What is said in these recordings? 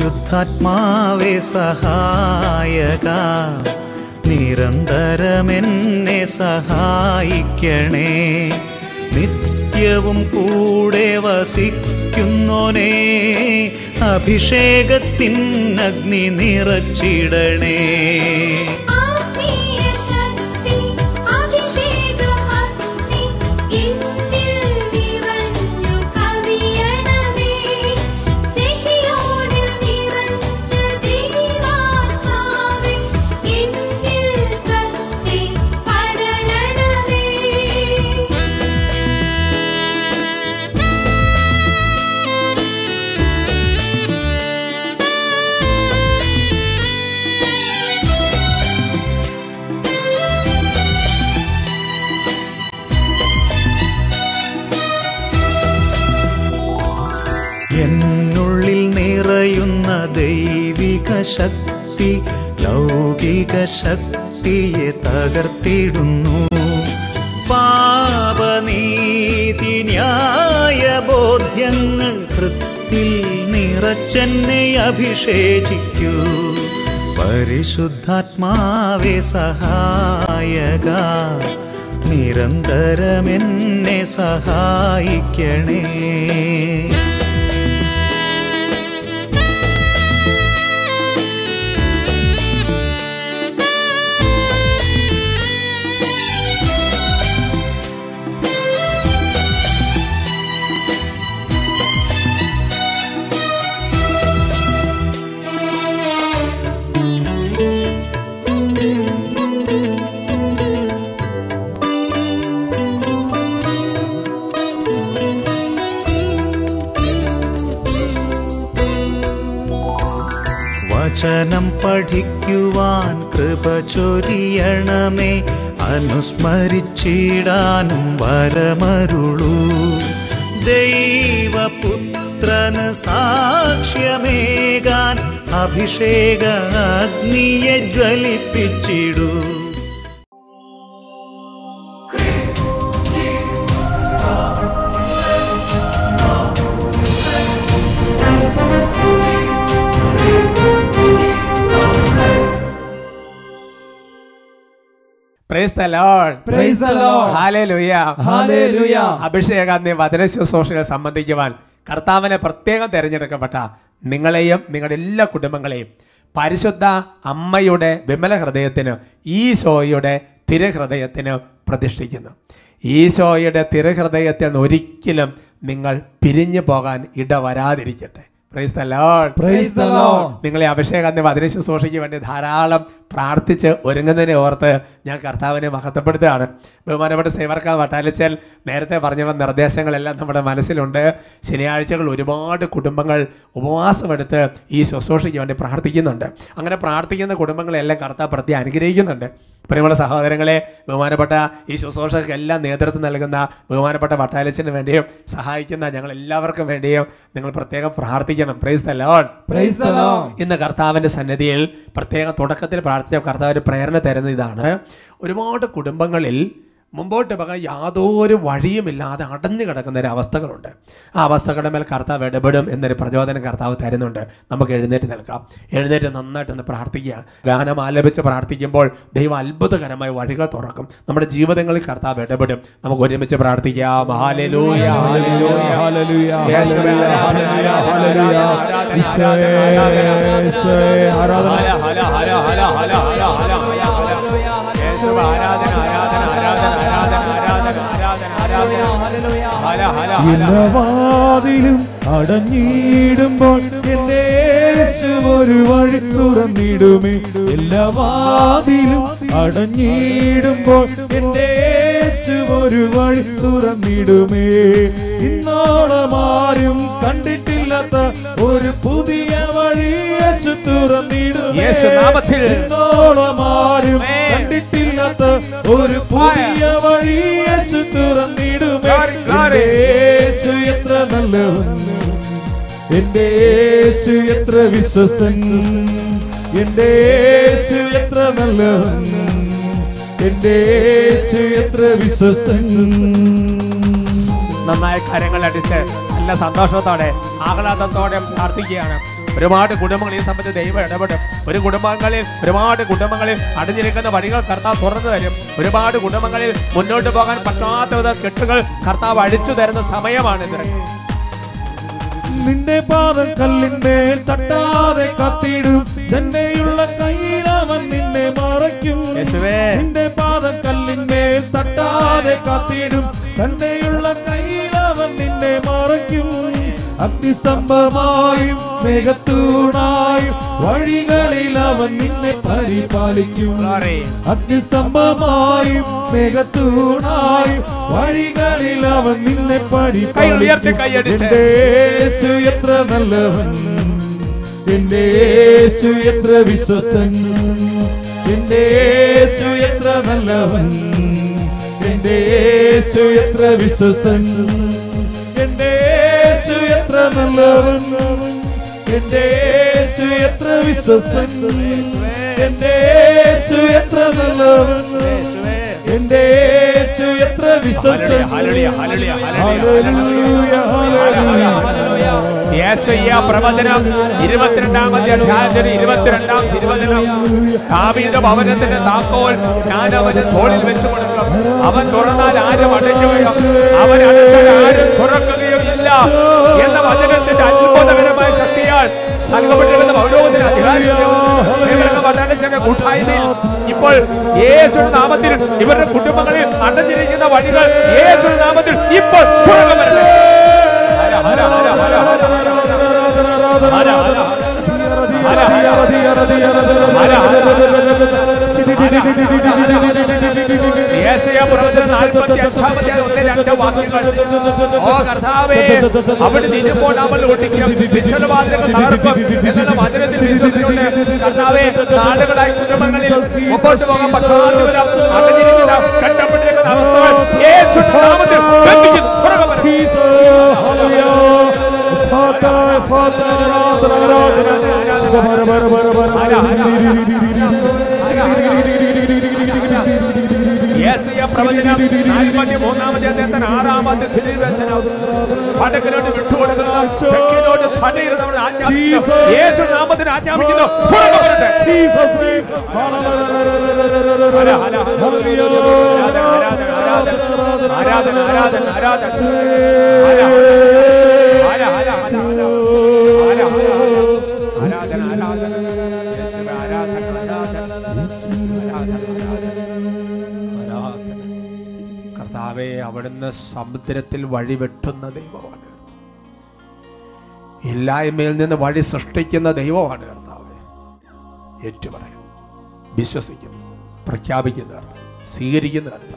പരിശുദ്ധാത്മാവേ സഹായക നിരന്തരമെന്നെ സഹായിക്കണേ നിത്യവും കൂടെ വസിക്കുന്നോനേ അഭിഷേകത്തിൻ അഗ്നി നിറച്ചിടണേ ആത്മീയ ശക്തി അഭിഷേകമഗ്നി എന്നിൽ നിറഞ്ഞു കവിയണമേ സിഹിയോനിൽ നിറഞ്ഞ ദൈവാത്മാവേ എന്നിൽ കത്തി പടരണമേ എന്നുള്ളിൽ നിറയുന്ന ദൈവിക ശക്തി ലൗകിക ശക്തിയെ തകർത്തിടുന്നു പാപനീതി ന്യായ ബോധ്യങ്ങൾ കൃത്തിൽ നിറച്ചെന്നെ അഭിഷേചിക്കൂ പരിശുദ്ധാത്മാവേ സഹായക നിരന്തരമെന്നെ സഹായിക്കണേ വചനം പഠിക്കുവാൻ കൃപ ചൊരിയണമേ അനുസ്മരിച്ചിടാനും വരമരുളൂ ദൈവപുത്രന് സാക്ഷ്യമേകാൻ അഭിഷേക അഗ്നിയെ ജ്വലിപ്പിച്ചിടൂ Praise the Lord. Praise the Lord. Hallelujah. Hallelujah. അഭിഷേകാന്തി വചന ശുശ്രൂഷകൾ സംബന്ധിക്കുവാൻ കർത്താവിനെ പ്രത്യേകം തിരഞ്ഞെടുക്കപ്പെട്ട നിങ്ങളെയും നിങ്ങളുടെ എല്ലാ കുടുംബങ്ങളെയും പരിശുദ്ധ അമ്മയുടെ വിമല ഹൃദയത്തിന് ഈശോയുടെ തിരഹൃദയത്തിന് പ്രതിഷ്ഠിക്കുന്നു ഈശോയുടെ തിരഹൃദയത്തിൽ നിന്ന് ഒരിക്കലും നിങ്ങൾ പിരിഞ്ഞു പോകാൻ ഇടവരാതിരിക്കട്ടെ praise the Lord Praise the Lord. നിങ്ങളെ അഭിഷേകാന്തി വചന ശുശ്രൂഷയ്ക്ക് വേണ്ടി ധാരാളം പ്രാർത്ഥിച്ച് ഒരുങ്ങുന്നതിനെ ഓർത്ത് ഞാൻ കർത്താവിനെ മഹത്വപ്പെടുത്തുകയാണ് ബഹുമാനപ്പെട്ട സേവർക്ക വട്ടാലിച്ചൽ നേരത്തെ പറഞ്ഞുള്ള നിർദ്ദേശങ്ങളെല്ലാം നമ്മുടെ മനസ്സിലുണ്ട് ശനിയാഴ്ചകൾ ഒരുപാട് കുടുംബങ്ങൾ ഉപവാസമെടുത്ത് ഈ ശുശ്രൂഷയ്ക്ക് വേണ്ടി പ്രാർത്ഥിക്കുന്നുണ്ട് അങ്ങനെ പ്രാർത്ഥിക്കുന്ന കുടുംബങ്ങളെല്ലാം കർത്താവ് പ്രത്യേകം അനുഗ്രഹിക്കുന്നുണ്ട് പ്രിയമുള്ള സഹോദരങ്ങളെ ബഹുമാനപ്പെട്ട ഈ ശുശ്രൂഷകൾക്കെല്ലാം നേതൃത്വം നൽകുന്ന ബഹുമാനപ്പെട്ട വട്ടാലിച്ചിന് വേണ്ടിയും സഹായിക്കുന്ന ഞങ്ങൾ എല്ലാവർക്കും വേണ്ടിയും നിങ്ങൾ പ്രത്യേകം പ്രാർത്ഥിക്കണം praise the Lord Praise the Lord. ഇന്ന് കർത്താവിൻ്റെ സന്നിധിയിൽ പ്രത്യേകം തുടക്കത്തിൽ പ്രാർത്ഥിച്ച കർത്താവ് ഒരു പ്രേരണ തരുന്ന ഇതാണ് ഒരുപാട് കുടുംബങ്ങളിൽ മുമ്പോട്ട് പോകാൻ യാതൊരു വഴിയുമില്ലാതെ അടഞ്ഞു കിടക്കുന്ന ഒരു അവസ്ഥകളുണ്ട് ആ അവസ്ഥകളുടെ മേൽ കർത്താവ് ഇടപെടും എന്നൊരു പ്രചോദനം കർത്താവ് തരുന്നുണ്ട് നമുക്ക് എഴുന്നേറ്റ് നിൽക്കാം എഴുന്നേറ്റ് നന്നായിട്ടൊന്ന് പ്രാർത്ഥിക്കുക ഗാനം ആലപിച്ച് പ്രാർത്ഥിക്കുമ്പോൾ ദൈവം അത്ഭുതകരമായ വഴികൾ തുറക്കും നമ്മുടെ ജീവിതങ്ങളിൽ കർത്താവ് ഇടപെടും നമുക്ക് ഒരുമിച്ച് പ്രാർത്ഥിക്കാം ഹാലലൂയ ഹാലലൂയ Hallelujah. യേശുവേ, ആരാധന, ആരാധന, Hallelujah. ആരാധന, ഈശോയെ, ആരാധന, ഈശോയെ, ആരാധന. ഹല, ഹല, ഹല, ഹല, ഹല, ഹല, ഹല, ഹല, ഹല. യേശുവേ, ആരാധന, ആരാധന, ആരാധന, ആരാധന, ആരാധന, ആരാധന, ആരാധന. ഹല, ഹല, ഹല. എല്ലാ വാതിലും അടഞ്ഞിടുമ്പോൾ എന്റെ യേശു ഒരു വഴി തുറന്നിടുമേ എല്ലാ വാതിലും അടഞ്ഞിടുമ്പോൾ എന്റെ യേശു ഒരു വഴി തുറന്നിടുമേ ഇന്നോളം ആരും കണ്ടിട്ടില്ലാത്ത ഒരു പുതിയ വഴി യേശു തുറന്നിടുമേ യേശുനാമത്തിൽ. ഇന്നോളം ആരും Amen. കണ്ടിട്ടില്ലാത്ത ഒരു പുതിയ വഴി യേശു തുറന്നിടുമേ Glory, glory. എന്റെ യേശു എത്ര നല്ലവൻ എന്റെ യേശു എത്ര വിശ്വസ്തൻ എന്റെ യേശു എത്ര നല്ലവൻ എന്റെ യേശു എത്ര വിശ്വസ്തൻ നന്നായ കരങ്ങൾ അടിച്ച് നല്ല സന്തോഷത്തോടെ ആഹ്ലാദത്തോടെ പ്രാർത്ഥിക്കുകയാണ് ഒരുപാട് കുടുംബങ്ങൾ ഈ സമയത്ത് ദൈവം ഇടപെടും ഒരു കുടുംബങ്ങളിൽ ഒരുപാട് കുടുംബങ്ങളിൽ അടഞ്ഞിരിക്കുന്ന വഴികൾ കർത്താവ് തുറന്നു തരും ഒരുപാട് കുടുംബങ്ങളിൽ മുന്നോട്ട് പോകാൻ പറ്റാത്ത വിധ കെട്ടുകൾ കർത്താവ് അഴിച്ചു തരുന്ന സമയമാണിത് നിന്റെ പാദം കല്ലിന്മേൽ തട്ടാതെ കത്തിടും തന്നെയുള്ള കയ്യിൽ അവൻ നിന്നെ മറയ്ക്കും യേശുവേ നിന്റെ പാദം കല്ലിന്മേൽ തട്ടാതെ കത്തിടും തന്നെയുള്ള കയ്യിൽ അവൻ നിന്നെ മറയ്ക്കും അഗ്നിസ്തംഭമായും മേഘത്തൂണായും വഴികളിൽ അവൻ നിന്നെ പരിപാലിക്കും Glory. അഗ്നിസ്തംഭമായും മേഘത്തൂണായും വഴികളിൽ അവൻ നിന്നെ കൈ ഉയർത്തി പരിപാലിക്കും കൈയടിച്ച്. എന്റെ യേശു എത്ര നല്ലവൻ എന്റെ യേശു എത്ര വിശ്വസ്തൻ എന്റെ യേശു എത്ര നല്ലവൻ എന്റെ യേശു എത്ര വിശ്വസ്തൻ എന്റെ യേശു എത്ര നല്ലവൻ എന്റെ യേശു എത്ര വിശ്വസ്തൻ എന്റെ യേശു എത്ര നല്ലവൻ എന്റെ യേശു എത്ര വിശ്വസ്തൻ hallelujah, hallelujah, hallelujah, hallelujah, hallelujah. Yeshayya പ്രവചനം ഇരുപത്തിരണ്ടാമത്തെ അധ്യായത്തിന് ഇരുപത്തിരണ്ടാം തിരുവചനം ദാവീദ് ഭവനത്തിന്റെ താക്കോൽ ഞാൻ അവന് തോളിൽ വെച്ച് കൊടുക്കും അവൻ തുറന്നാൽ ആരും അടയ്ക്കുകയോ അവൻ അടച്ചാൽ ആരും തുറക്കുകയോ ഇല്ല എന്ന വചനത്തിന്റെ അത്ഭുതകരമായ ശക്തിയാൽ നൽകപ്പെട്ടിരുന്ന പൗരോഹിത്യ അധികാരികളും സേവക വചനത്തിന്റെ കൂട്ടായ്മയിൽ ഇപ്പോൾ യേശുവിന്റെ നാമത്തിൽ ഇവരുടെ കുടുംബങ്ങളിൽ അടഞ്ഞിരിക്കുന്ന വഴികൾ യേശുവിന്റെ നാമത്തിൽ ഇപ്പോൾ തുറക്കപ്പെടട്ടെ. ഹര, ഹര, ഹര, ഹര, ഹര, ഹര, ഹര, ഹര, ഹര, ഹര, ഹര, യേശയ്യ പ്രവചനം നാൽപ്പത്തി അഞ്ചാമത്തെ ഒന്ന് രണ്ട് വാക്യങ്ങൾ ഓ കർത്താവേ അവിടെ നിന്നുമ്പോൾ നമ്മൾ ഒട്ടിക്കും വിച്ഛലവാദങ്ങൾ തകർക്കും എന്നുള്ള വചനത്തിൽ വിശ്വസിച്ചുകൊണ്ട് കർത്താവേ നാടുകളായി കുടുംബങ്ങളിൽ മുമ്പോട്ട് പോകാൻ പറ്റാതെ വരാം അടഞ്ഞിരിക്കുന്ന കഷ്ടപ്പെട്ടിരിക്കുന്ന അവസ്ഥകൾ യേശു നാമത്തിൽ ബന്ധിച്ച് തുറക്കപ്പെടട്ടെ. യേശയ്യ പ്രവചനം നാൽപ്പത്തി മൂന്നാമത്തെ അദ്ദേഹത്തിന് ആറാമത്തെ തിരുവചനം വടക്കിലോട്ട് വിട്ടുകൊടുക്കുന്ന തെക്കിലോട്ട് തടയിരുന്നവർ ആജ്ഞാപിക്കുന്നു യേശു നാമത്തിന് ആജ്ഞാപിക്കുന്നു തുറക്കപ്പെടട്ടെ ഹര, ഹര, ഹര. ആരാധന, ആരാധന, ആരാധന, ആരാധന, ആരാധന. ഹര, ഹര, ഹര, ഹര, ഹര. ഹര, ഹര, ഹര. ആരാധന, ആരാധന. യേശുവേ, ആരാധന, ആരാധന. ആരാധന. കർത്താവെ അവിടുന്ന് സമുദ്രത്തിൽ വഴി വെട്ടുന്ന ദൈവമാണ് ഇല്ലായ്മയിൽ നിന്ന് വഴി സൃഷ്ടിക്കുന്ന ദൈവമാണ് കർത്താവെ ഏറ്റുപറയും വിശ്വസിക്കും പ്രഖ്യാപിക്കുന്ന കർത്താവ് സ്വീകരിക്കുന്ന കർത്താവ്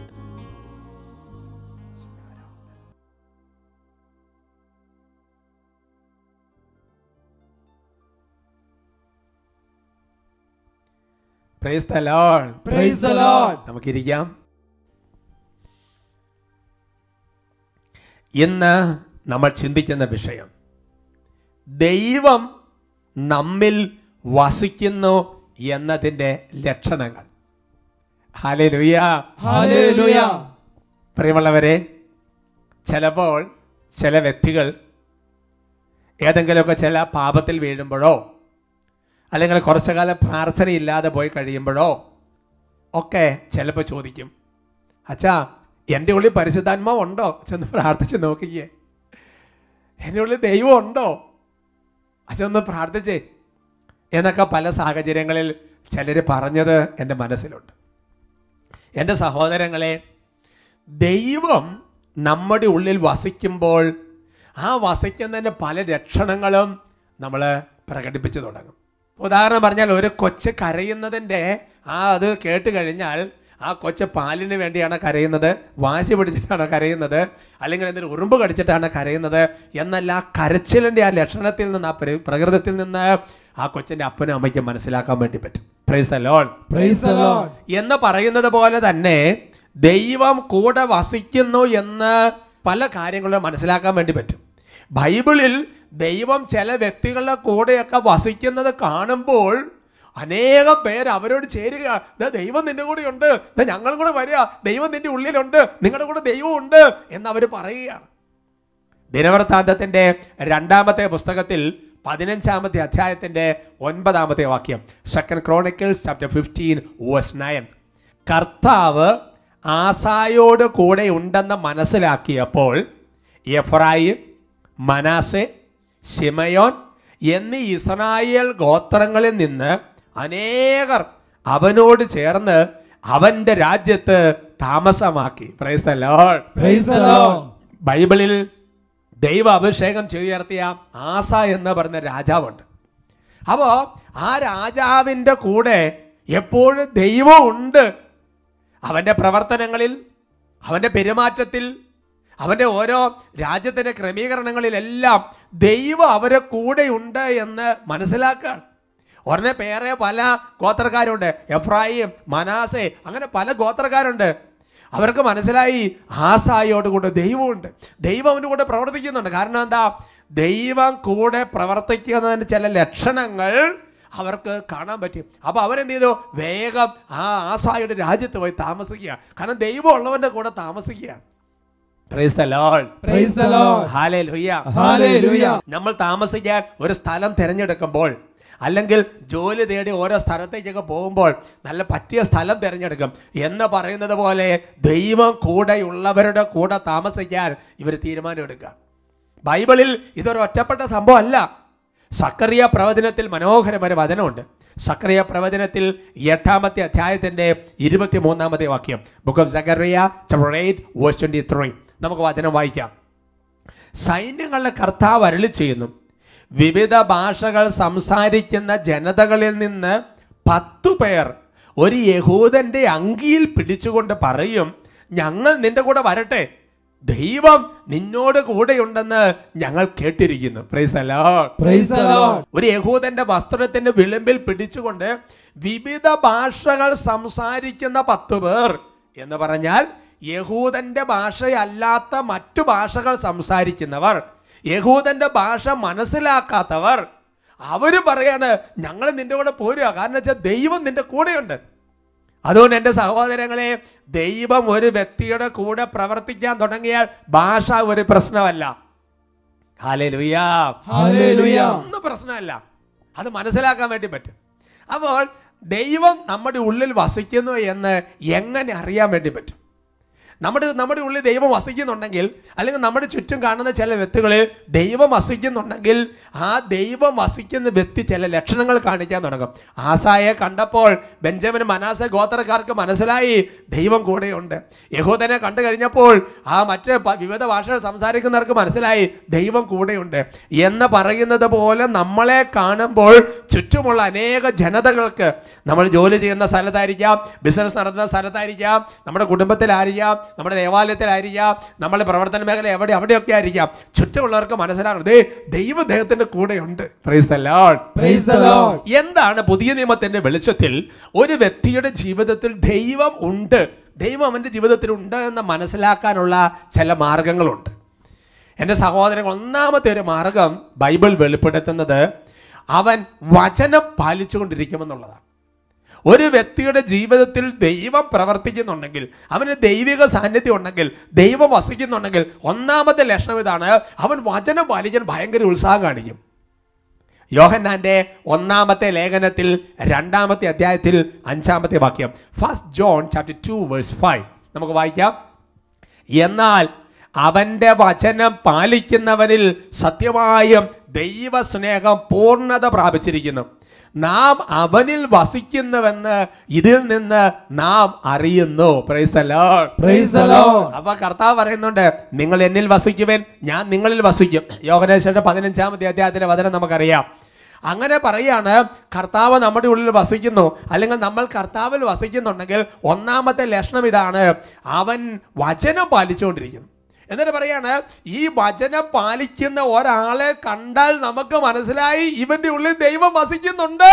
Praise the Lord. Praise the Lord. നമുക്കിരിക്കാം ഇന്ന് നമ്മൾ ചിന്തിക്കുന്ന വിഷയം ദൈവം നമ്മിൽ വസിക്കുന്നു എന്നതിൻ്റെ ലക്ഷണങ്ങൾ ഹാലലുയ ഹല്ലേലൂയ. പ്രിയമുള്ളവരെ ചിലപ്പോൾ ചില വ്യക്തികൾ ഏതെങ്കിലുമൊക്കെ ചില പാപത്തിൽ വീഴുമ്പോഴോ അല്ലെങ്കിൽ കുറച്ചു കാലം പ്രാർത്ഥനയില്ലാതെ പോയി കഴിയുമ്പോഴോ ഒക്കെ ചിലപ്പോൾ ചോദിക്കും അച്ഛാ എൻ്റെ ഉള്ളിൽ പരിശുദ്ധാത്മാവ് ഉണ്ടോ ചെന്ന് പ്രാർത്ഥിച്ച് നോക്കിക്കേ എൻ്റെ ഉള്ളിൽ ദൈവം ഉണ്ടോ അച്ഛൻ ഒന്ന് പ്രാർത്ഥിച്ചേ എന്നൊക്കെ പല സാഹചര്യങ്ങളിൽ ചിലർ പറഞ്ഞത് എൻ്റെ മനസ്സിലുണ്ട് എൻ്റെ സഹോദരങ്ങളെ ദൈവം നമ്മുടെ ഉള്ളിൽ വസിക്കുമ്പോൾ ആ വസിക്കുന്നതിൻ്റെ പല ലക്ഷണങ്ങളും നമ്മൾ പ്രകടിപ്പിച്ചു തുടങ്ങും ഉദാഹരണം പറഞ്ഞാൽ ഒരു കൊച്ച് കരയുന്നതിൻ്റെ ആ അത് കേട്ട് കഴിഞ്ഞാൽ ആ കൊച്ച് പാലിന് വേണ്ടിയാണ് കരയുന്നത് വാശി പിടിച്ചിട്ടാണ് കരയുന്നത് അല്ലെങ്കിൽ എന്തെങ്കിലും ഉറുമ്പ് കടിച്ചിട്ടാണ് കരയുന്നത് എന്നല്ല ആ കരച്ചിലിൻ്റെ ആ ലക്ഷണത്തിൽ നിന്ന് ആ പ്ര- പ്രകൃതത്തിൽ നിന്ന് ആ കൊച്ചിൻ്റെ അപ്പനും അമ്മയ്ക്കും മനസ്സിലാക്കാൻ വേണ്ടി പറ്റും praise the Lord Praise the Lord. എന്ന് പറയുന്നത് പോലെ തന്നെ ദൈവം കൂടെ വസിക്കുന്നു എന്ന് പല കാര്യങ്ങളും മനസ്സിലാക്കാൻ വേണ്ടി പറ്റും ബൈബിളിൽ ദൈവം ചില വ്യക്തികളുടെ കൂടെയൊക്കെ വസിക്കുന്നത് കാണുമ്പോൾ അനേകം പേര് അവരോട് ചേരുക ദാ ദൈവം നിന്റെ കൂടെ ഉണ്ട് ദാ ഞങ്ങളും കൂടെ വരിക ദൈവം നിന്റെ ഉള്ളിലുണ്ട് നിങ്ങളുടെ കൂടെ ദൈവം ഉണ്ട് എന്ന് അവർ പറയുകയാണ് ദിനവൃത്താന്തത്തിന്റെ രണ്ടാമത്തെ പുസ്തകത്തിൽ പതിനഞ്ചാമത്തെ അധ്യായത്തിന്റെ ഒൻപതാമത്തെ വാക്യം second Chronicles chapter fifteen verse nine കർത്താവ് ആസായോട് കൂടെ ഉണ്ടെന്ന് മനസ്സിലാക്കിയപ്പോൾ എഫ്രായിം മനാസെ ശിമയോൻ എന്നീ ഇസ്രായേൽ ഗോത്രങ്ങളിൽ നിന്ന് അനേകർ അവനോട് ചേർന്ന് അവന്റെ രാജ്യത്ത് താമസമാക്കി Praise the Lord. Praise the Lord. ബൈബിളിൽ ദൈവ അഭിഷേകം ചെയ്യുയർത്തിയ ആസ എന്ന് പറഞ്ഞ രാജാവുണ്ട് അപ്പോൾ ആ രാജാവിൻ്റെ കൂടെ എപ്പോഴും ദൈവം ഉണ്ട് അവൻ്റെ പ്രവർത്തനങ്ങളിൽ അവൻ്റെ പെരുമാറ്റത്തിൽ അവൻ്റെ ഓരോ രാജ്യത്തിൻ്റെ ക്രമീകരണങ്ങളിലെല്ലാം ദൈവം അവരെ കൂടെയുണ്ട് എന്ന് മനസ്സിലാക്കുകയാണ് ഉടനെ പേരെ പല ഗോത്രക്കാരുണ്ട് എഫ്രായിം മനാസെ അങ്ങനെ പല ഗോത്രക്കാരുണ്ട് അവർക്ക് മനസ്സിലായി ആസായോട് കൂടെ ദൈവമുണ്ട് ദൈവം അവൻ്റെ കൂടെ പ്രവർത്തിക്കുന്നുണ്ട് കാരണം എന്താ ദൈവം കൂടെ പ്രവർത്തിക്കുന്നതിന് ചില ലക്ഷണങ്ങൾ അവർക്ക് കാണാൻ പറ്റി അപ്പോൾ അവരെന്ത് ചെയ്തു വേഗം ആ ആസായുടെ രാജ്യത്ത് പോയി താമസിക്കുക കാരണം ദൈവം ഉള്ളവൻ്റെ കൂടെ താമസിക്കുക price the Lord Praise the Lord. Hallelujah Hallelujah. നമ്മൾ താമസിക്കാൻ ഒരു സ്ഥലം തിരഞ്ഞെടുക്കുമ്പോൾ അല്ലെങ്കിൽ ജോലി തേടി ഓരോ സ്ഥലത്തേക്കൊക്കെ പോകുമ്പോൾ നല്ല പറ്റിയ സ്ഥലം തിരഞ്ഞെടുക്കും എന്ന് പറയുന്നത് പോലെ ദൈവം കൂടെയുള്ളവരുടെ കൂടെ താമസിക്കാൻ ഇവർ തീരുമാനമെടുക്കുക ബൈബിളിൽ ഇതൊരു ഒറ്റപ്പെട്ട സംഭവം അല്ല സക്കറിയ പ്രവചനത്തിൽ മനോഹരമായ ഒരു വചനമുണ്ട് സക്കറിയ പ്രവചനത്തിൽ എട്ടാമത്തെ അധ്യായത്തിൻ്റെ ഇരുപത്തി മൂന്നാമത്തെ വാക്യം book of Zechariah chapter eight verse twenty three നമുക്ക് വചനം വായിക്കാം സൈന്യങ്ങളുടെ കർത്താവ് അരളി ചെയ്യുന്നു വിവിധ ഭാഷകൾ സംസാരിക്കുന്ന ജനതകളിൽ നിന്ന് പത്തു പേർ ഒരു യഹൂദന്റെ അങ്കിയിൽ പിടിച്ചുകൊണ്ട് പറയും ഞങ്ങൾ നിന്റെ കൂടെ വരട്ടെ ദൈവം നിന്നോട് കൂടെയുണ്ടെന്ന് ഞങ്ങൾ കേട്ടിരിക്കുന്നു പ്രൈസ് അല്ലോ Praise the Lord. ഒരു യഹൂദന്റെ വസ്ത്രത്തിന്റെ വിളിമ്പിൽ പിടിച്ചുകൊണ്ട് വിവിധ ഭാഷകൾ സംസാരിക്കുന്ന പത്തു പേർ എന്ന് പറഞ്ഞാൽ യഹൂദന്റെ ഭാഷയല്ലാത്ത മറ്റു ഭാഷകൾ സംസാരിക്കുന്നവർ യഹൂദന്റെ ഭാഷ മനസ്സിലാക്കാത്തവർ അവര് പറയാണ് ഞങ്ങൾ നിന്റെ കൂടെ പോരുക കാരണം വെച്ചാൽ ദൈവം നിന്റെ കൂടെയുണ്ട് അതുകൊണ്ട് എൻ്റെ സഹോദരങ്ങളെ ദൈവം ഒരു വ്യക്തിയുടെ കൂടെ പ്രവർത്തിക്കാൻ തുടങ്ങിയാൽ ഭാഷ ഒരു പ്രശ്നമല്ല ഹാലേലുയാ Hallelujah. ഒന്നും പ്രശ്നമല്ല അത് മനസ്സിലാക്കാൻ വേണ്ടി പറ്റും അപ്പോൾ ദൈവം നമ്മുടെ ഉള്ളിൽ വസിക്കുന്നു എന്ന് എങ്ങനെ അറിയാൻ വേണ്ടി പറ്റും നമ്മുടെ നമ്മുടെ ഉള്ളിൽ ദൈവം വസിക്കുന്നുണ്ടെങ്കിൽ അല്ലെങ്കിൽ നമ്മുടെ ചുറ്റും കാണുന്ന ചില വ്യക്തികളിൽ ദൈവം വസിക്കുന്നുണ്ടെങ്കിൽ ആ ദൈവം വസിക്കുന്ന വ്യക്തി ചില ലക്ഷണങ്ങൾ കാണിക്കാൻ തുടങ്ങും ആസായെ കണ്ടപ്പോൾ ബെഞ്ചമിന് മനാസ ഗോത്രക്കാർക്ക് മനസ്സിലായി ദൈവം കൂടെയുണ്ട് യഹൂദനെ കണ്ടു കഴിഞ്ഞപ്പോൾ ആ മറ്റ് പ- വിവിധ ഭാഷകൾ സംസാരിക്കുന്നവർക്ക് മനസ്സിലായി ദൈവം കൂടെയുണ്ട് എന്ന് പറയുന്നത് പോലെ നമ്മളെ കാണുമ്പോൾ ചുറ്റുമുള്ള അനേക ജനതകൾക്ക് നമ്മൾ ജോലി ചെയ്യുന്ന സ്ഥലത്തായിരിക്കാം ബിസിനസ് നടത്തുന്ന സ്ഥലത്തായിരിക്കാം നമ്മുടെ കുടുംബത്തിലായിരിക്കാം നമ്മുടെ ദേവാലയത്തിലായിരിക്കാം നമ്മുടെ പ്രവർത്തന മേഖല എവിടെ എവിടെയൊക്കെ ആയിരിക്കാം ചുറ്റുമുള്ളവർക്ക് മനസ്സിലാകണം ദേ ദൈവം ദൈവത്തിന്റെ കൂടെയുണ്ട് Praise the Lord. Praise the Lord. എന്താണ് പുതിയ നിയമത്തിന്റെ വെളിച്ചത്തിൽ ഒരു വ്യക്തിയുടെ ജീവിതത്തിൽ ദൈവം ഉണ്ട് ദൈവം അവൻ്റെ ജീവിതത്തിൽ ഉണ്ട് എന്ന് മനസ്സിലാക്കാനുള്ള ചില മാർഗങ്ങളുണ്ട് എൻ്റെ സഹോദരൻ ഒന്നാമത്തെ ഒരു മാർഗം ബൈബിൾ വെളിപ്പെടുത്തുന്നത് അവൻ വചനം പാലിച്ചുകൊണ്ടിരിക്കുമെന്നുള്ളതാണ് ഒരു വ്യക്തിയുടെ ജീവിതത്തിൽ ദൈവം പ്രവർത്തിക്കുന്നുണ്ടെങ്കിൽ അവന് ദൈവിക സാന്നിധ്യം ഉണ്ടെങ്കിൽ ദൈവം വസിക്കുന്നുണ്ടെങ്കിൽ ഒന്നാമത്തെ ലക്ഷണം ഇതാണ് അവൻ വചനം പാലിക്കാൻ ഭയങ്കര ഉത്സാഹം കാണിക്കും യോഹന്നാന്റെ ഒന്നാമത്തെ ലേഖനത്തിൽ രണ്ടാമത്തെ അധ്യായത്തിൽ അഞ്ചാമത്തെ വാക്യം first John chapter two verse five നമുക്ക് വായിക്കാം എന്നാൽ അവന്റെ വചനം പാലിക്കുന്നവനിൽ സത്യമായും ദൈവസ്നേഹം പൂർണ്ണത പ്രാപിച്ചിരിക്കുന്നു നാം അവനിൽ വസിക്കുന്നുവെന്ന് ഇതിൽ നിന്ന് നാം അറിയുന്നു Praise the Lord. Praise the Lord. അപ്പൊ കർത്താവ് പറയുന്നുണ്ട് നിങ്ങൾ എന്നിൽ വസിക്കുവേൻ ഞാൻ നിങ്ങളിൽ വസിക്കും യോഗനേശ്വരുടെ പതിനഞ്ചാമത്തെ അധ്യായത്തിലെ വചനം നമുക്കറിയാം അങ്ങനെ പറയാണ് കർത്താവ് നമ്മുടെ ഉള്ളിൽ വസിക്കുന്നു അല്ലെങ്കിൽ നമ്മൾ കർത്താവിൽ വസിക്കുന്നുണ്ടെങ്കിൽ ഒന്നാമത്തെ ലക്ഷണം ഇതാണ് അവൻ വചനം പാലിച്ചുകൊണ്ടിരിക്കുന്നു എന്നിട്ട് പറയാണ് ഈ വചനം പാലിക്കുന്ന ഒരാളെ കണ്ടാൽ നമുക്ക് മനസ്സിലായി ഇവന്റെ ഉള്ളിൽ ദൈവം വസിക്കുന്നുണ്ട്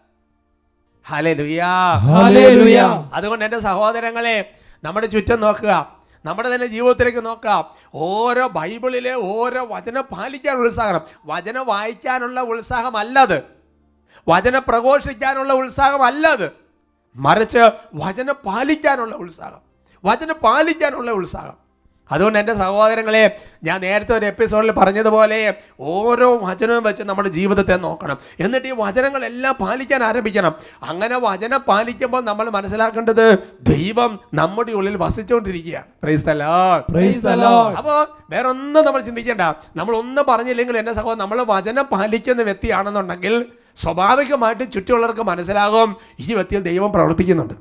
ഹല്ലേലൂയ Hallelujah. അതുകൊണ്ട് എൻ്റെ സഹോദരങ്ങളെ നമ്മുടെ ചുറ്റും നോക്കുക നമ്മുടെ തന്നെ ജീവിതത്തിലേക്ക് നോക്കാം ഓരോ ബൈബിളിലെ ഓരോ വചനം പാലിക്കാനുള്ള ഉത്സാഹം വചനം വായിക്കാനുള്ള ഉത്സാഹമല്ലത് വചനം പ്രഘോഷിക്കാനുള്ള ഉത്സാഹമല്ലത് മറിച്ച് വചനം പാലിക്കാനുള്ള ഉത്സാഹം വചനം പാലിക്കാനുള്ള ഉത്സാഹം അതുകൊണ്ട് എൻ്റെ സഹോദരങ്ങളെ ഞാൻ നേരത്തെ ഒരു എപ്പിസോഡിൽ പറഞ്ഞതുപോലെ ഓരോ വചനവും വെച്ച് നമ്മുടെ ജീവിതത്തെ നോക്കണം എന്നിട്ട് ഈ വചനങ്ങളെല്ലാം പാലിക്കാൻ ആരംഭിക്കണം അങ്ങനെ വചനം പാലിക്കുമ്പോൾ നമ്മൾ മനസ്സിലാക്കേണ്ടത് ദൈവം നമ്മുടെ ഉള്ളിൽ വസിച്ചുകൊണ്ടിരിക്കുകയാണ് Praise the Lord. Praise the Lord. അപ്പോൾ വേറെ ഒന്നും നമ്മൾ ചിന്തിക്കേണ്ട നമ്മൾ ഒന്നും പറഞ്ഞില്ലെങ്കിൽ എൻ്റെ സഹോദരൻ നമ്മൾ വചനം പാലിക്കുന്ന വ്യക്തിയാണെന്നുണ്ടെങ്കിൽ സ്വാഭാവികമായിട്ടും ചുറ്റുമുള്ളവർക്ക് മനസ്സിലാകും ഈ വ്യക്തിയിൽ ദൈവം പ്രവർത്തിക്കുന്നുണ്ട്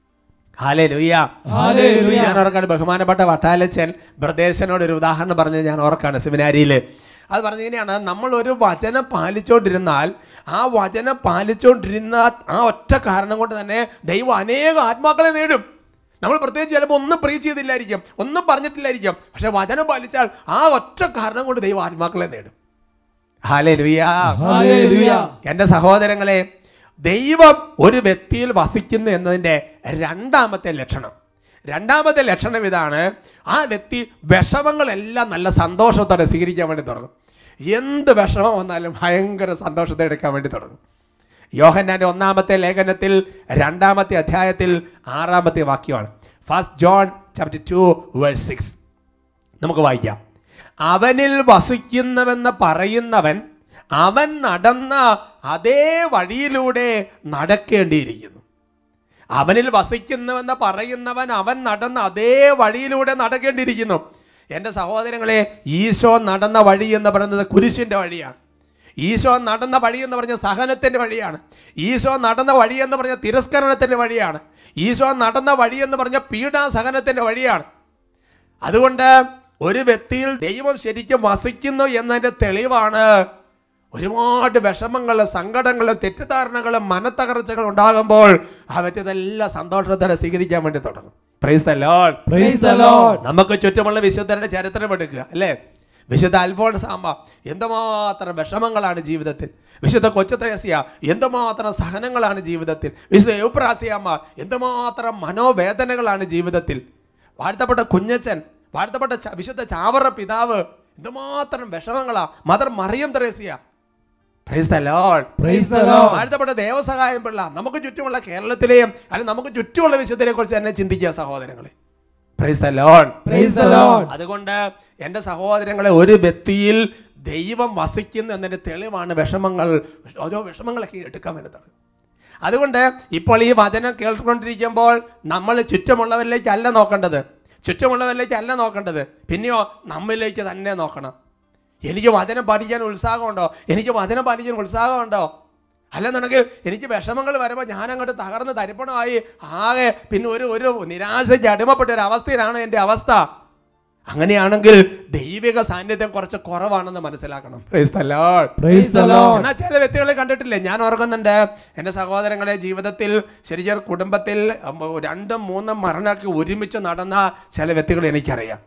ഹാലേലൂയ. ഹാലേലൂയ. ഞാൻ ഓർക്കാണ് ബഹുമാനപ്പെട്ട വട്ടാലച്ചൻ ബ്രദേഴ്സനോട് ഒരു ഉദാഹരണം പറഞ്ഞ് ഞാൻ ഓർക്കാണ് സെമിനാരിയിൽ അത് പറഞ്ഞിങ്ങനെയാണ് നമ്മൾ ഒരു വചനം പാലിച്ചുകൊണ്ടിരുന്നാൽ ആ വചനം പാലിച്ചുകൊണ്ടിരുന്ന ആ ഒറ്റ കാരണം കൊണ്ട് തന്നെ ദൈവം അനേക ആത്മാക്കളെ നേടും നമ്മൾ പ്രത്യേകിച്ച് ചിലപ്പോൾ ഒന്നും പ്രീച്ച് ചെയ്തില്ലായിരിക്കും ഒന്നും പറഞ്ഞിട്ടില്ലായിരിക്കും പക്ഷെ വചനം പാലിച്ചാൽ ആ ഒറ്റ കാരണം കൊണ്ട് ദൈവം ആത്മാക്കളെ നേടും ഹാലേലൂയ ഹല്ലേലൂയ. എൻ്റെ സഹോദരങ്ങളെ ദൈവം ഒരു വ്യക്തിയിൽ വസിക്കുന്നു എന്നതിൻ്റെ രണ്ടാമത്തെ ലക്ഷണം രണ്ടാമത്തെ ലക്ഷണം ഇതാണ് ആ വ്യക്തി വിഷമങ്ങളെല്ലാം നല്ല സന്തോഷത്തോടെ സ്വീകരിക്കാൻ വേണ്ടി തുടങ്ങും എന്ത് വിഷമം വന്നാലും ഭയങ്കര സന്തോഷത്തെ എടുക്കാൻ വേണ്ടി തുടങ്ങും യോഹന്നാന്റെ ഒന്നാമത്തെ ലേഖനത്തിൽ രണ്ടാമത്തെ അധ്യായത്തിൽ ആറാമത്തെ വാക്യമാണ് first John chapter two verse six നമുക്ക് വായിക്കാം അവനിൽ വസിക്കുന്നുവെന്ന് പറയുന്നവൻ അവൻ നടന്ന അതേ വഴിയിലൂടെ നടക്കേണ്ടിയിരിക്കുന്നു അവനിൽ വസിക്കുന്നുവെന്ന് പറയുന്നവൻ അവൻ നടന്ന അതേ വഴിയിലൂടെ നടക്കേണ്ടിയിരിക്കുന്നു എൻ്റെ സഹോദരങ്ങളെ ഈശോ നടന്ന വഴി എന്ന് പറയുന്നത് കുരിശിൻ്റെ വഴിയാണ് ഈശോ നടന്ന വഴി എന്ന് പറഞ്ഞ സഹനത്തിൻ്റെ വഴിയാണ് ഈശോ നടന്ന വഴി എന്ന് പറഞ്ഞ തിരസ്കരണത്തിൻ്റെ വഴിയാണ് ഈശോ നടന്ന വഴി എന്ന് പറഞ്ഞ പീഡാസഹനത്തിൻ്റെ വഴിയാണ് അതുകൊണ്ട് ഒരു വ്യക്തിയിൽ ദൈവം ശരിക്കും വസിക്കുന്നു എന്നതിൻ്റെ തെളിവാണ് ഒരുപാട് വിഷമങ്ങളും സങ്കടങ്ങളും തെറ്റിദ്ധാരണകളും മനത്തകർച്ചകളും ഉണ്ടാകുമ്പോൾ ആ വ്യക്തി ഇതെല്ലാം സന്തോഷത്തോടെ സ്വീകരിക്കാൻ വേണ്ടി തുടങ്ങും praise the Lord. Praise the Lord. നമുക്ക് ചുറ്റുമുള്ള വിശുദ്ധരുടെ ചരിത്രം എടുക്കുക അല്ലേ വിശുദ്ധ അൽഫോൺസ് അമ്മ എന്തുമാത്രം വിഷമങ്ങളാണ് ജീവിതത്തിൽ വിശുദ്ധ കൊച്ചുത്രേസ്യ എന്തുമാത്രം സഹനങ്ങളാണ് ജീവിതത്തിൽ വിശുദ്ധ യുപ്രാസിയമ്മ എന്തുമാത്രം മനോവേദനകളാണ് ജീവിതത്തിൽ വാഴ്ത്തപ്പെട്ട കുഞ്ഞച്ചൻ വാഴ്ത്തപ്പെട്ട ച- വിശുദ്ധ ചാവറ പിതാവ് എന്തുമാത്രം വിഷമങ്ങളാ mother Mariam Thresia Praise the Lord. Praise the Lord. വാഴ്ത്തപ്പെട്ട ദേവസഹായം പിള്ള നമുക്ക് ചുറ്റുമുള്ള കേരളത്തിലെയും അല്ലെങ്കിൽ നമുക്ക് ചുറ്റുമുള്ള വിശുദ്ധരെ കുറിച്ച് തന്നെ ചിന്തിക്കുക സഹോദരങ്ങളെ praise the Lord Praise the Lord. അതുകൊണ്ട് എൻ്റെ സഹോദരങ്ങളെ ഒരു വ്യക്തിയിൽ ദൈവം വസിക്കുന്നു എന്നതിൻ്റെ തെളിവാണ് വിഷമങ്ങൾ ഓരോ വിഷമങ്ങളൊക്കെ എടുക്കാൻ വരുന്നത് അതുകൊണ്ട് ഇപ്പോൾ ഈ വചനം കേൾക്കൊണ്ടിരിക്കുമ്പോൾ നമ്മൾ ചുറ്റുമുള്ളവരിലേക്കല്ല നോക്കേണ്ടത് ചുറ്റുമുള്ളവരിലേക്കല്ല നോക്കേണ്ടത് പിന്നെയോ നമ്മിലേക്ക് തന്നെ നോക്കണം എനിക്ക് വചനം പഠിക്കാൻ ഉത്സാഹമുണ്ടോ എനിക്ക് വചനം പഠിക്കാൻ ഉത്സാഹമുണ്ടോ അല്ലെന്നുണ്ടെങ്കിൽ എനിക്ക് വിഷമങ്ങൾ വരുമ്പോൾ ഞാൻ അങ്ങോട്ട് തകർന്ന് തരിപ്പണമായി ആകെ പിന്നെ ഒരു ഒരു നിരാശയ്ക്ക് അടിമപ്പെട്ട ഒരു അവസ്ഥയിലാണ് എൻ്റെ അവസ്ഥ അങ്ങനെയാണെങ്കിൽ ദൈവിക സാന്നിധ്യം കുറച്ച് കുറവാണെന്ന് മനസ്സിലാക്കണം Praise the Lord. Praise the Lord. എന്നാൽ ചില വ്യക്തികളെ കണ്ടിട്ടില്ലേ ഞാൻ ഓർക്കുന്നുണ്ട് എൻ്റെ സഹോദരങ്ങളെ ജീവിതത്തിൽ ശരിക്കും കുടുംബത്തിൽ ഉം, രണ്ടും മൂന്നും മരണമൊക്കെ ഒരുമിച്ച് നടന്ന ചില വ്യക്തികൾ എനിക്കറിയാം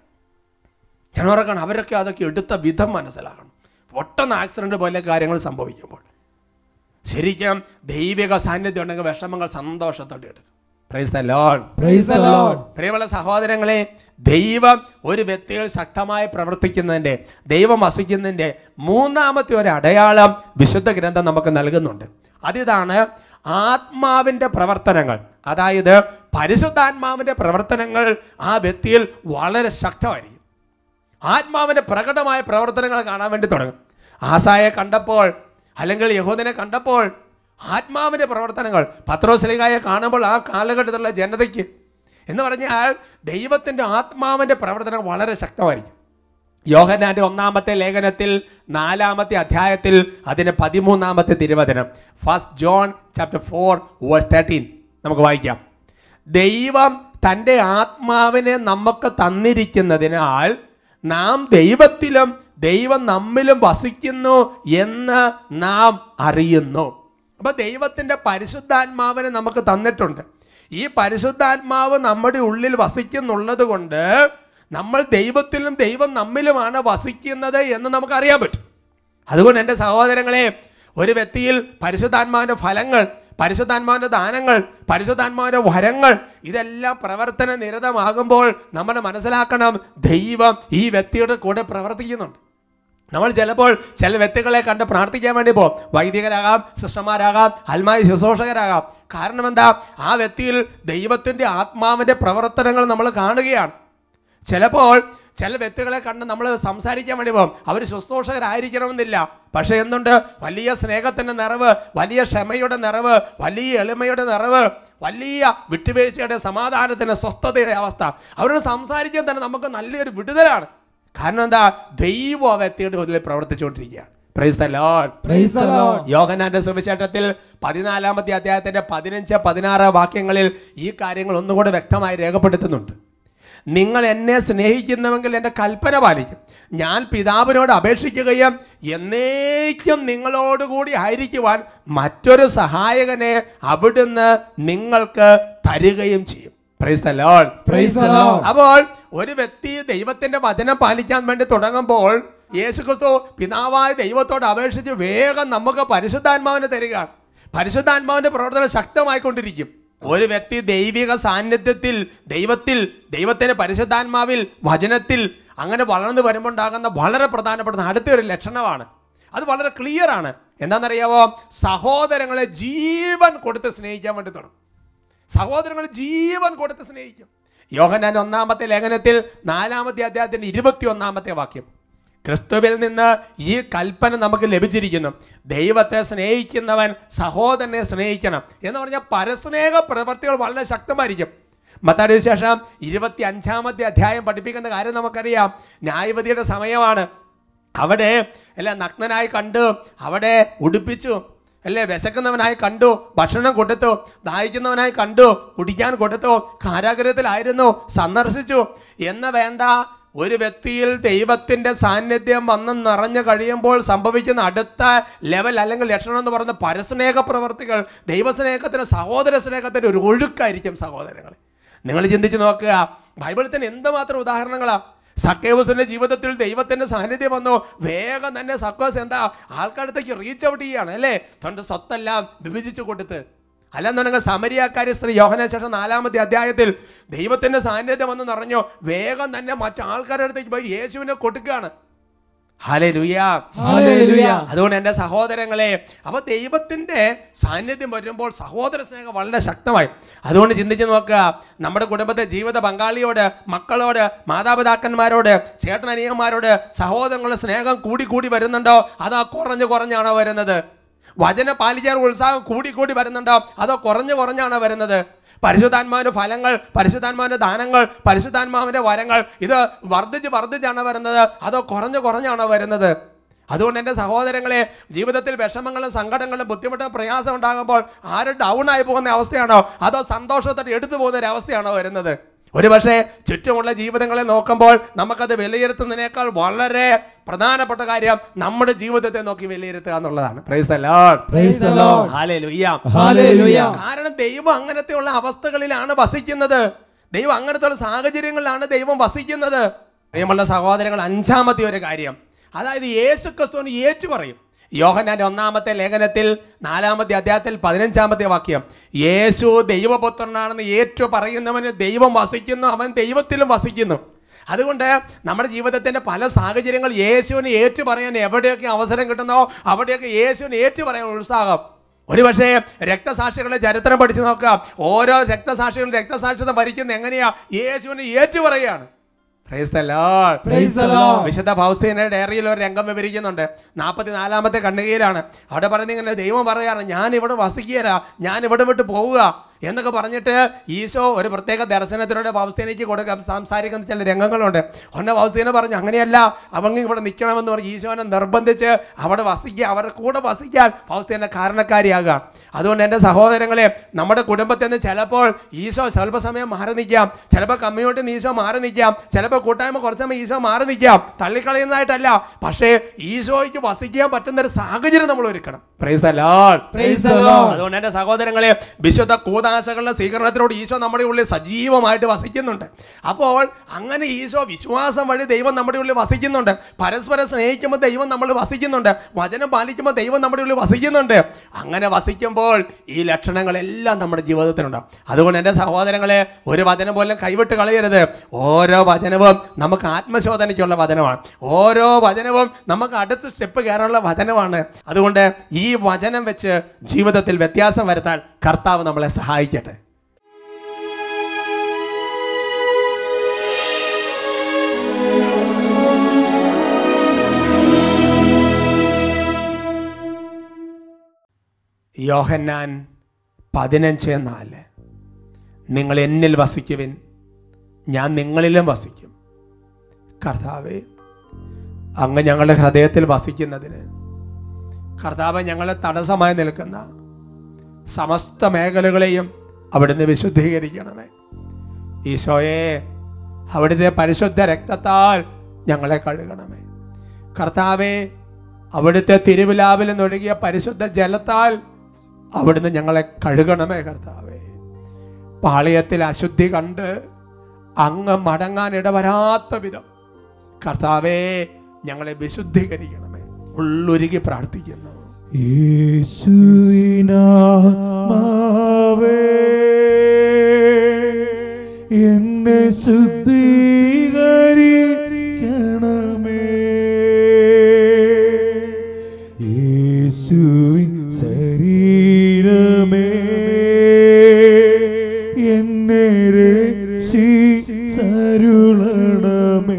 ഞാൻ ഓർക്കണം അവരൊക്കെ അതൊക്കെ എടുത്ത വിധം മനസ്സിലാക്കണം പൊട്ടെന്ന് ആക്സിഡന്റ് പോലെ കാര്യങ്ങൾ സംഭവിക്കുമ്പോൾ ശരിക്കും ദൈവിക സാന്നിധ്യം ഉണ്ടെങ്കിൽ വിഷമങ്ങൾ സന്തോഷത്തോടെ എടുക്കും praise the Lord Praise the Lord. പ്രിയമുള്ള സഹോദരങ്ങളെ ദൈവം ഒരു വ്യക്തികൾ ശക്തമായി പ്രവർത്തിക്കുന്നതിൻ്റെ ദൈവം വസിക്കുന്നതിൻ്റെ മൂന്നാമത്തെ ഒരു അടയാളം വിശുദ്ധ ഗ്രന്ഥം നമുക്ക് നൽകുന്നുണ്ട് അതിതാണ് ആത്മാവിൻ്റെ പ്രവർത്തനങ്ങൾ അതായത് പരിശുദ്ധാത്മാവിൻ്റെ പ്രവർത്തനങ്ങൾ ആ വ്യക്തിയിൽ വളരെ ശക്തമായിരിക്കും ആത്മാവിൻ്റെ പ്രകടമായ പ്രവർത്തനങ്ങൾ കാണാൻ വേണ്ടി തുടങ്ങും ആസായെ കണ്ടപ്പോൾ അല്ലെങ്കിൽ യഹൂദനെ കണ്ടപ്പോൾ ആത്മാവിൻ്റെ പ്രവർത്തനങ്ങൾ പത്രോസ്ലികായെ കാണുമ്പോൾ ആ കാലഘട്ടത്തിലുള്ള ജനതയ്ക്ക് എന്ന് പറഞ്ഞാൽ ദൈവത്തിൻ്റെ ആത്മാവിൻ്റെ പ്രവർത്തനം വളരെ ശക്തമായിരിക്കും യോഹന്നാന്റെ ഒന്നാമത്തെ ലേഖനത്തിൽ നാലാമത്തെ അധ്യായത്തിൽ അതിന് പതിമൂന്നാമത്തെ തിരുവചനം first John chapter four verse thirteen നമുക്ക് വായിക്കാം ദൈവം തൻ്റെ ആത്മാവിനെ നമുക്ക് തന്നിരിക്കുന്നതിനാൽ നാം ദൈവത്തിലും ദൈവം നമ്മിലും വസിക്കുന്നു എന്ന് നാം അറിയുന്നു അപ്പൊ ദൈവത്തിൻ്റെ പരിശുദ്ധാത്മാവിനെ നമുക്ക് തന്നിട്ടുണ്ട് ഈ പരിശുദ്ധാത്മാവ് നമ്മുടെ ഉള്ളിൽ വസിക്കുന്നുള്ളത് കൊണ്ട് നമ്മൾ ദൈവത്തിലും ദൈവം നമ്മിലുമാണ് വസിക്കുന്നത് എന്ന് നമുക്ക് അറിയാൻ പറ്റും അതുകൊണ്ട് എൻ്റെ സഹോദരങ്ങളെ ഒരു വ്യക്തിയിൽ പരിശുദ്ധാത്മാവിൻ്റെ ഫലങ്ങൾ പരിശുദ്ധാത്മാവിൻ്റെ ദാനങ്ങൾ പരിശുദ്ധാത്മാവിൻ്റെ വരങ്ങൾ ഇതെല്ലാം പ്രവർത്തന നിരതമാകുമ്പോൾ നമ്മൾ മനസ്സിലാക്കണം ദൈവം ഈ വ്യക്തിയുടെ കൂടെ പ്രവർത്തിക്കുന്നുണ്ട് നമ്മൾ ചിലപ്പോൾ ചില വ്യക്തികളെ കണ്ട് പ്രാർത്ഥിക്കാൻ വേണ്ടി പോകും വൈദികരാകാം സിസ്റ്റർമാരാകാം അൽമായി ശുശ്രൂഷകരാകാം കാരണം എന്താ ആ വ്യക്തിയിൽ ദൈവത്തിൻ്റെ ആത്മാവിൻ്റെ പ്രവർത്തനങ്ങൾ നമ്മൾ കാണുകയാണ് ചിലപ്പോൾ ചില വ്യക്തികളെ കണ്ട് നമ്മൾ സംസാരിക്കാൻ വേണ്ടി പോകും അവർ ശുശ്രൂഷകരായിരിക്കണമെന്നില്ല പക്ഷേ എന്തുണ്ട് വലിയ സ്നേഹത്തിൻ്റെ നിറവ് വലിയ ക്ഷമയുടെ നിറവ് വലിയ എളിമയുടെ നിറവ് വലിയ വിട്ടുവീഴ്ചയുടെ സമാധാനത്തിൻ്റെ സ്വസ്ഥതയുടെ അവസ്ഥ അവരോട് സംസാരിക്കാൻ തന്നെ നമുക്ക് നല്ലൊരു വിടുതലാണ് കാരണം എന്താ ദൈവം ആ വ്യക്തിയുടെ ഉള്ളിൽ പ്രവർത്തിച്ചുകൊണ്ടിരിക്കുകയാണ് praise the Lord Praise the Lord. യോഹനാന്റെ സുവിശേഷത്തിൽ പതിനാലാമത്തെ അധ്യായത്തിന്റെ പതിനഞ്ച് പതിനാറ് വാക്യങ്ങളിൽ ഈ കാര്യങ്ങൾ ഒന്നുകൂടെ വ്യക്തമായി രേഖപ്പെടുത്തുന്നുണ്ട് നിങ്ങൾ എന്നെ സ്നേഹിക്കുന്നുവെങ്കിൽ എൻ്റെ കൽപ്പന പാലിക്കും ഞാൻ പിതാവിനോട് അപേക്ഷിക്കുകയും എന്നേക്കും നിങ്ങളോടുകൂടി ആയിരിക്കുവാൻ മറ്റൊരു സഹായകനെ അവിടുന്ന് നിങ്ങൾക്ക് തരികയും ചെയ്യും praise the Lord Praise the Lord. അപ്പോൾ ഒരു വ്യക്തി ദൈവത്തിന്റെ വചനം പാലിക്കാൻ വേണ്ടി തുടങ്ങുമ്പോൾ യേശുക്രിസ്തു പിതാവായ ദൈവത്തോട് അപേക്ഷിച്ച് വേഗം നമുക്ക് പരിശുദ്ധാത്മാവിനെ തരികയാണ് പരിശുദ്ധാത്മാവിന്റെ പ്രവർത്തനം ശക്തമായിക്കൊണ്ടിരിക്കും ഒരു വ്യക്തി ദൈവിക സാന്നിധ്യത്തിൽ ദൈവത്തിൽ ദൈവത്തിന്റെ പരിശുദ്ധാത്മാവിൽ വചനത്തിൽ അങ്ങനെ വളർന്നു വരുമ്പോൾ ഉണ്ടാകുന്ന വളരെ പ്രധാനപ്പെട്ട അടുത്തൊരു ലക്ഷണമാണ് അത് വളരെ ക്ലിയർ ആണ് എന്താണെന്നറിയാവോ സഹോദരങ്ങളെ ജീവൻ കൊടുത്ത് സ്നേഹിക്കാൻ വേണ്ടി തുടങ്ങും സഹോദരങ്ങൾ ജീവൻ കൊടുത്ത് സ്നേഹിക്കും യോഹനാൻ ഒന്നാമത്തെ ലേഖനത്തിൽ നാലാമത്തെ അധ്യായത്തിന്റെ ഇരുപത്തി ഒന്നാമത്തെ വാക്യം ക്രിസ്തുവിൽ നിന്ന് ഈ കൽപ്പന നമുക്ക് ലഭിച്ചിരിക്കുന്നു ദൈവത്തെ സ്നേഹിക്കുന്നവൻ സഹോദരനെ സ്നേഹിക്കണം എന്ന് പറഞ്ഞാൽ പരസ്നേഹ പ്രവർത്തികൾ വളരെ ശക്തമായിരിക്കും മത്താടി ശേഷം ഇരുപത്തി അഞ്ചാമത്തെ അധ്യായം പഠിപ്പിക്കുന്ന കാര്യം നമുക്കറിയാം ന്യായവതിയുടെ സമയമാണ് അവിടെ അല്ല നഗ്നനായി കണ്ടു അവിടെ ഉടുപ്പിച്ചു അല്ലേ വിശക്കുന്നവനായി കണ്ടു ഭക്ഷണം കൊടുത്തു ദാഹിക്കുന്നവനായി കണ്ടു കുടിക്കാൻ കൊടുത്തു കാരാഗ്രഹത്തിലായിരുന്നു സന്ദർശിച്ചു എന്ന് വേണ്ട ഒരു വ്യക്തിയിൽ ദൈവത്തിൻ്റെ സാന്നിധ്യം വന്ന് നിറഞ്ഞു കഴിയുമ്പോൾ സംഭവിക്കുന്ന അടുത്ത ലെവൽ അല്ലെങ്കിൽ ലക്ഷണം എന്ന് പറയുന്ന പരസ്നേഹ പ്രവർത്തികൾ ദൈവസ്നേഹത്തിന് സഹോദര സ്നേഹത്തിൻ്റെ ഒരു ഒഴുക്കായിരിക്കും സഹോദരങ്ങൾ നിങ്ങൾ ചിന്തിച്ച് നോക്കുക ബൈബിളിൽ തന്നെ എന്തുമാത്രം ഉദാഹരണങ്ങളാ സക്കേവസിന്റെ ജീവിതത്തിൽ ദൈവത്തിന്റെ സാന്നിധ്യം വന്നു വേഗം തന്നെ സക്കേവസ് എന്താ ആൾക്കാരത്തേക്ക് റീച്ച് ഔട്ട് ചെയ്യാണ് അല്ലേ തന്റെ സ്വത്തെല്ലാം വിഭജിച്ചു കൊടുത്ത് അല്ലെന്നുണ്ടെങ്കിൽ സമരിയാക്കാരി സ്ത്രീ യോഹന ശേഷം നാലാമത്തെ അധ്യായത്തിൽ ദൈവത്തിന്റെ സാന്നിധ്യം വന്ന് നിറഞ്ഞു വേഗം തന്നെ മറ്റു ആൾക്കാരുടെ അടുത്തേക്ക് പോയി യേശുവിനെ കൊടുക്കുകയാണ് ഹല്ലേലൂയ Hallelujah. അതുകൊണ്ട് എൻ്റെ സഹോദരങ്ങളെ അപ്പോൾ ദൈവത്തിൻ്റെ സാന്നിധ്യം വരുമ്പോൾ സഹോദര സ്നേഹം വളരെ ശക്തമായി അതുകൊണ്ട് ചിന്തിച്ച് നോക്കുക നമ്മുടെ കുടുംബത്തെ ജീവിത പങ്കാളിയോട് മക്കളോട് മാതാപിതാക്കന്മാരോട് ചേട്ടനനിയന്മാരോട് സഹോദരങ്ങളുടെ സ്നേഹം കൂടി കൂടി വരുന്നുണ്ടോ അതോ കുറഞ്ഞു കുറഞ്ഞാണോ വരുന്നത് വചന പാലിക്കാൻ ഉത്സാഹം കൂടി കൂടി വരുന്നുണ്ടോ അതോ കുറഞ്ഞു കുറഞ്ഞാണോ വരുന്നത് പരിശുദ്ധാത്മാവിന്റെ ഫലങ്ങൾ പരിശുദ്ധാത്മാവിന്റെ ദാനങ്ങൾ പരിശുദ്ധാത്മാവിന്റെ വരങ്ങൾ ഇത് വർദ്ധിച്ച് വർദ്ധിച്ചാണോ വരുന്നത് അതോ കുറഞ്ഞു കുറഞ്ഞാണോ വരുന്നത് അതുകൊണ്ട് എൻ്റെ സഹോദരങ്ങളെ ജീവിതത്തിൽ വിഷമങ്ങളും സങ്കടങ്ങളും ബുദ്ധിമുട്ടും പ്രയാസം ഉണ്ടാകുമ്പോൾ ആരും ഡൗൺ ആയി പോകുന്ന അവസ്ഥയാണോ അതോ സന്തോഷത്തോടെ എടുത്തു പോകുന്ന ഒരു അവസ്ഥയാണോ വരുന്നത് ഒരു പക്ഷേ ചുറ്റുമുള്ള ജീവിതങ്ങളെ നോക്കുമ്പോൾ നമുക്കത് വിലയിരുത്തുന്നതിനേക്കാൾ വളരെ പ്രധാനപ്പെട്ട കാര്യം നമ്മുടെ ജീവിതത്തെ നോക്കി വിലയിരുത്തുക എന്നുള്ളതാണ് price the Lord Praise the Lord. Hallelujah Hallelujah. കാരണം ദൈവം അങ്ങനത്തെയുള്ള അവസ്ഥകളിലാണ് വസിക്കുന്നത് ദൈവം അങ്ങനത്തെയുള്ള സാഹചര്യങ്ങളിലാണ് ദൈവം വസിക്കുന്നത് പ്രിയമുള്ള സഹോദരങ്ങൾ അഞ്ചാമത്തെ ഒരു കാര്യം അതായത് യേശു ക്രിസ്തുവിന് ഏറ്റു പറയും യോഹന്നാന്റെ ഒന്നാമത്തെ ലേഖനത്തിൽ നാലാമത്തെ അധ്യായത്തിൽ പതിനഞ്ചാമത്തെ വാക്യം യേശു ദൈവപുത്രനാണെന്ന് ഏറ്റു പറയുന്നവന് ദൈവം വസിക്കുന്നു അവൻ ദൈവത്തിലും വസിക്കുന്നു അതുകൊണ്ട് നമ്മുടെ ജീവിതത്തിന്റെ പല സാഹചര്യങ്ങൾ യേശുവിന് ഏറ്റു പറയാൻ എവിടെയൊക്കെ അവസരം കിട്ടുന്നോ അവിടെയൊക്കെ യേശുവിന് ഏറ്റു പറയാൻ ഉത്സാഹം ഒരുപക്ഷെ രക്തസാക്ഷികളുടെ ചരിത്രം പഠിച്ചു നോക്കുക ഓരോ രക്തസാക്ഷികളും രക്തസാക്ഷിത്വം ഭരിക്കുന്ന എങ്ങനെയാ യേശുവിന് ഏറ്റു പറയുകയാണ് Praise the Lord. Praise the Lord. വിശുദ്ധ ഫൗസ്തീനയുടെ ഡയറിയിൽ ഒരു രംഗം വിവരിക്കുന്നുണ്ട് നാൽപ്പത്തിനാലാമത്തെ ഖണ്ഡികയിലാണ് അവിടെ പറയുന്നത് ഇങ്ങനെ ദൈവം പറയാണ് ഞാൻ ഇവിടെ വസിക്കുകയില്ല ഞാൻ ഇവിടെ വിട്ട് പോവുക എന്നൊക്കെ പറഞ്ഞിട്ട് ഈശോ ഒരു പ്രത്യേക ദർശനത്തിലൂടെ ഫൗസ്തീനയ്ക്ക് കൊടുക്കുക സംസാരിക്കുന്ന ചില രംഗങ്ങളുണ്ട് ഒന്നെ ഫൗസ്തീന പറഞ്ഞു അങ്ങനെയല്ല അവങ്ങ് ഇവിടെ നിൽക്കണമെന്ന് പറഞ്ഞ് ഈശോനെ നിർബന്ധിച്ച് അവിടെ വസിക്കുക അവരുടെ കൂടെ വസിക്കാൻ ഫൗസ്തീന കാരണക്കാരിയാകുക അതുകൊണ്ട് എൻ്റെ സഹോദരങ്ങളെ നമ്മുടെ കുടുംബത്തിൽ നിന്ന് ചിലപ്പോൾ ഈശോ സ്വല്പസമയം മാറി നിൽക്കാം ചിലപ്പോൾ കമ്മ്യൂണിറ്റി നിന്ന് ഈശോ മാറി നിൽക്കാം ചിലപ്പോൾ കൂട്ടായ്മ കുറച്ച് സമയം ഈശോ മാറി നിൽക്കാം തള്ളിക്കളയുന്നതായിട്ടല്ല പക്ഷേ ഈശോയ്ക്ക് വസിക്കാൻ പറ്റുന്ന ഒരു സാഹചര്യം നമ്മൾ ഒരുക്കണം praise the Lord Praise the Lord. അതുകൊണ്ട് എൻ്റെ സഹോദരങ്ങളെ വിശുദ്ധ കൂതാശകളുടെ സ്വീകരണത്തിലൂടെ ഈശോ നമ്മുടെ ഉള്ളിൽ സജീവമായിട്ട് വസിക്കുന്നുണ്ട് അപ്പോൾ അങ്ങനെ ഈശോ വിശ്വാസം വഴി ദൈവം നമ്മുടെ ഉള്ളിൽ വസിക്കുന്നുണ്ട് പരസ്പരം സ്നേഹിക്കുമ്പോൾ ദൈവം നമ്മൾ വസിക്കുന്നുണ്ട് വചനം പാലിക്കുമ്പോൾ ദൈവം നമ്മുടെ ഉള്ളിൽ വസിക്കുന്നുണ്ട് അങ്ങനെ വസിക്കുമ്പോൾ ഈ ലക്ഷണങ്ങളെല്ലാം നമ്മുടെ ജീവിതത്തിലുണ്ടാവും അതുകൊണ്ട് എൻ്റെ സഹോദരങ്ങളെ ഒരു വചനം പോലും കൈവിട്ട് കളയരുത് ഓരോ വചനവും നമുക്ക് ആത്മശോധനയ്ക്കുള്ള വചനമാണ് ഓരോ വചനവും നമുക്ക് അടുത്ത സ്റ്റെപ്പ് കയറാനുള്ള വചനമാണ് അതുകൊണ്ട് ഈ വചനം വെച്ച് ജീവിതത്തിൽ വ്യത്യാസം വരുത്താൻ കർത്താവ് നമ്മളെ സഹായിക്കട്ടെ യോഹന്നാൻ പതിനഞ്ച് നാല് നിങ്ങൾ എന്നിൽ വസിക്കുവിൻ ഞാൻ നിങ്ങളിലും വസിക്കും കർത്താവെ അങ്ങ് ഞങ്ങളുടെ ഹൃദയത്തിൽ വസിക്കുന്നതിന് കർത്താവ് ഞങ്ങളെ തടസ്സമായി നിൽക്കുന്ന സമസ്ത മേഖലകളെയും അവിടുന്ന് വിശുദ്ധീകരിക്കണമേ ഈശോയെ അവിടുത്തെ പരിശുദ്ധ രക്തത്താൽ ഞങ്ങളെ കഴുകണമേ കർത്താവെ അവിടുത്തെ തിരുവിലാവിൽ നിന്നൊഴുകിയ പരിശുദ്ധ ജലത്താൽ അവിടുന്ന് ഞങ്ങളെ കഴുകണമേ കർത്താവെ പാളയത്തിൽ അശുദ്ധി കണ്ട് അങ്ങ് മടങ്ങാൻ ഇടവരാത്ത വിധം കർത്താവെ ഞങ്ങളെ വിശുദ്ധീകരിക്കണമേ ഉള്ളൊരുക്കി പ്രാർത്ഥിക്കുന്നു യേശുവിനാമവേ എന്നെ ശുദ്ധീകരിക്കണമേ യേശുവിൻ ശരീരമേ എന്നെ രക്ഷിച്ചരുളണമേ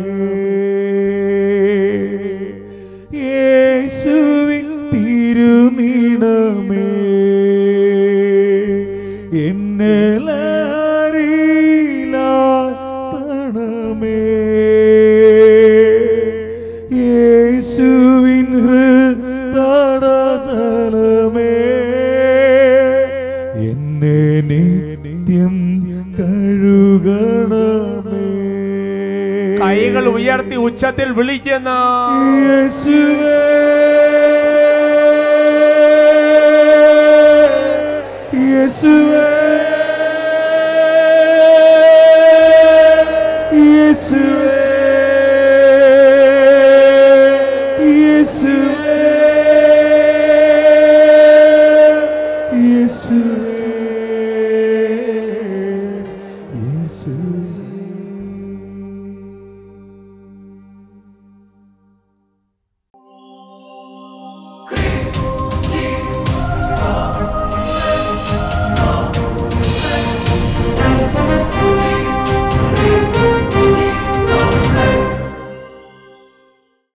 യേശുവിൻ തിരുനിണമേ എന്നെ ലാരിലാത്തണമേ യേശുവിൻ ഹൃദടജലമേ എന്നെ നിത്യം കഴുകണമേ കൈകൾ ഉയർത്തി ഉച്ചത്തിൽ വിളിക്കുന്ന യേശുവേ യേശുവേ